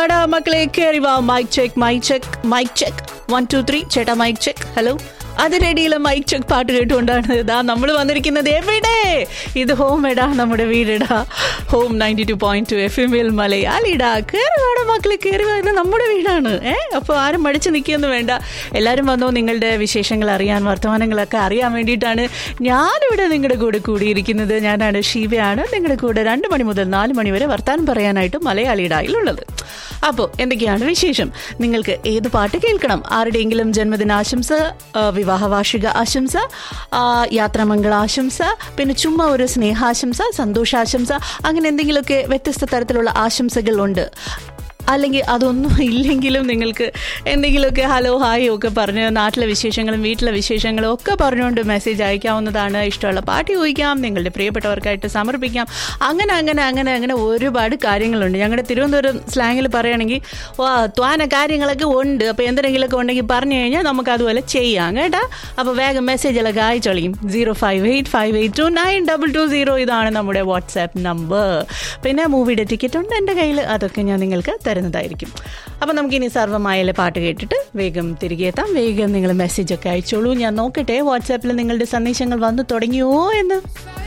വാടാ മക്കളെ കയറി വാ mic check mic check mic check one two three ചേട്ടാ മൈക്ക് ചെക്ക് ഹലോ അതിനിടയിൽ മൈക്ക് ചെക്ക് പാട്ട് കേട്ടുകൊണ്ടാണ് ഇതാ നമ്മൾ വന്നിരിക്കുന്നത് എവിടെ ഇത് ഹോം എടാ നമ്മുടെ വീടെടാ home ninety two point two F M L മലയാളിടാ കയറി വാടാ മക്കളെ കയറി വാ ഇത് നമ്മുടെ വീടാണ് ഏ അപ്പോൾ ആരും മടിച്ച് നിൽക്കുകയൊന്നും വേണ്ട എല്ലാവരും വന്നോ നിങ്ങളുടെ വിശേഷങ്ങൾ അറിയാൻ വർത്തമാനങ്ങളൊക്കെ അറിയാൻ വേണ്ടിയിട്ടാണ് ഞാനിവിടെ നിങ്ങളുടെ കൂടെ കൂടിയിരിക്കുന്നത് ഞാനാണ് ഷീവയാണ് നിങ്ങളുടെ കൂടെ രണ്ട് മണി മുതൽ നാല് മണി വരെ വർത്താനം പറയാനായിട്ട് മലയാളിയിടായിലുള്ളത് അപ്പോൾ എന്തൊക്കെയാണ് വിശേഷം നിങ്ങൾക്ക് ഏത് പാട്ട് കേൾക്കണം ആരുടെയെങ്കിലും ജന്മദിനാശംസ ആ, വിവാഹ വാർഷിക ആശംസ ആ, യാത്രാമംഗളാശംസ പിന്നെ ചുമ്മാ ഒരു സ്നേഹാശംസ സന്തോഷാശംസ അങ്ങനെ എന്തെങ്കിലുമൊക്കെ വ്യത്യസ്ത തരത്തിലുള്ള ആശംസകൾ ഉണ്ട് അല്ലെങ്കിൽ അതൊന്നും ഇല്ലെങ്കിലും നിങ്ങൾക്ക് എന്തെങ്കിലുമൊക്കെ ഹലോ ഹായ് ഒക്കെ പറഞ്ഞ് നാട്ടിലെ വിശേഷങ്ങളും വീട്ടിലെ വിശേഷങ്ങളും ഒക്കെ പറഞ്ഞുകൊണ്ട് മെസ്സേജ് അയക്കാവുന്നതാണ് ഇഷ്ടമുള്ള പാട്ട് ചോദിക്കാം നിങ്ങളുടെ പ്രിയപ്പെട്ടവർക്കായിട്ട് സമർപ്പിക്കാം അങ്ങനെ അങ്ങനെ അങ്ങനെ അങ്ങനെ ഒരുപാട് കാര്യങ്ങളുണ്ട് ഞങ്ങളുടെ തിരുവനന്തപുരം സ്ലാങ്ങിൽ പറയുകയാണെങ്കിൽ വാ ത്വാന കാര്യങ്ങളൊക്കെ ഉണ്ട് അപ്പോൾ എന്തെങ്കിലുമൊക്കെ ഉണ്ടെങ്കിൽ പറഞ്ഞു കഴിഞ്ഞാൽ നമുക്ക് അതുപോലെ ചെയ്യാം കേട്ടാ അപ്പോൾ വേഗം മെസ്സേജുകളൊക്കെ അയച്ചോളിയും zero five eight five eight two nine double two zero ഇതാണ് നമ്മുടെ വാട്സാപ്പ് നമ്പർ പിന്നെ മൂവിയുടെ ടിക്കറ്റ് ഉണ്ട് എൻ്റെ കയ്യിൽ അതൊക്കെ ഞാൻ നിങ്ങൾക്ക് തരുന്നതായിരിക്കും അപ്പോൾ നമുക്കിനി സർവ്വമായാലെ പാട്ട് കേട്ടിട്ട് വേഗം തിരികെ എത്താം വേഗം നിങ്ങൾ മെസ്സേജൊക്കെ അയച്ചോളൂ ഞാൻ നോക്കട്ടെ വാട്സാപ്പിൽ നിങ്ങളുടെ സന്ദേശങ്ങൾ വന്നു തുടങ്ങിയോ എന്ന്